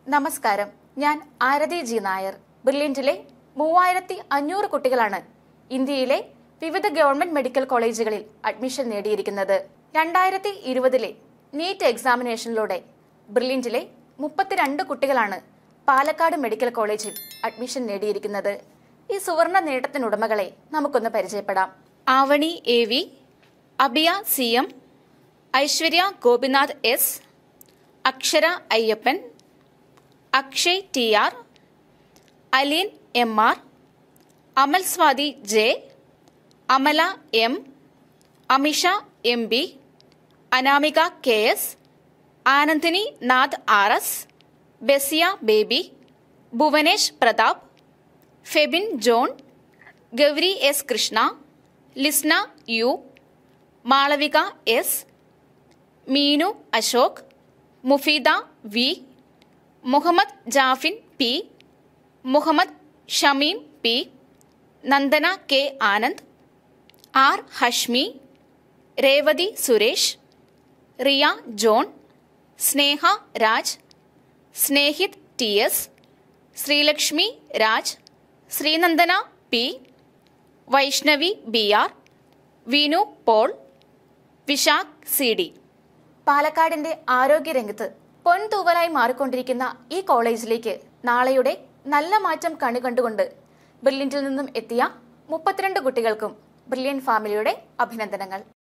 നമസ്കാരം ഞാൻ ആരതി ജി നായർ ബ്രില്യന്റിലെ മൂവായിരത്തി അഞ്ഞൂറ് കുട്ടികളാണ് ഇന്ത്യയിലെ വിവിധ ഗവൺമെന്റ് മെഡിക്കൽ കോളേജുകളിൽ അഡ്മിഷൻ നേടിയിരിക്കുന്നത് രണ്ടായിരത്തി ഇരുപതിലെ നീറ്റ് എക്സാമിനേഷനിലൂടെ ബ്രില്യന്റിലെ മുപ്പത്തിരണ്ട് കുട്ടികളാണ് പാലക്കാട് മെഡിക്കൽ കോളേജിൽ അഡ്മിഷൻ നേടിയിരിക്കുന്നത് ഈ സുവർണ നേട്ടത്തിനുടമകളെ നമുക്കൊന്ന് പരിചയപ്പെടാം Avani A V Abiya C M Aishwarya Gopinath S Akshara Ayyappan Akshay T R Aleen M R Amal Swathi J Amala M Amisha M B Anamika K S Anandini Nath R S Besiya Baby Bhuvanesh Pratap Febin John Gouri S Krishna Lisna U Malavika S Meenu Ashok Mufeeda V Muhammad Jafin P Muhammad Shameem P Nandana K Anand R Hashmi Revathi Suresh Riya John Sneha Raj സ്നേഹിത് T S Sreelakshmi Raj Sreenandana P Vaishnavi B R Vinu Paul Vishakh C D പാലക്കാടിന്റെ ആരോഗ്യരംഗത്ത് പൊൻതൂവലായി മാറിക്കൊണ്ടിരിക്കുന്ന ഈ കോളേജിലേക്ക് നാളെയുടെ നല്ല മാറ്റം കണ്ടുകണ്ടുകൊണ്ട് ബ്രില്യന്റിൽ നിന്നും എത്തിയ മുപ്പത്തിരണ്ട് കുട്ടികൾക്കും ബ്രില്യൻ ഫാമിലിയുടെ അഭിനന്ദനങ്ങൾ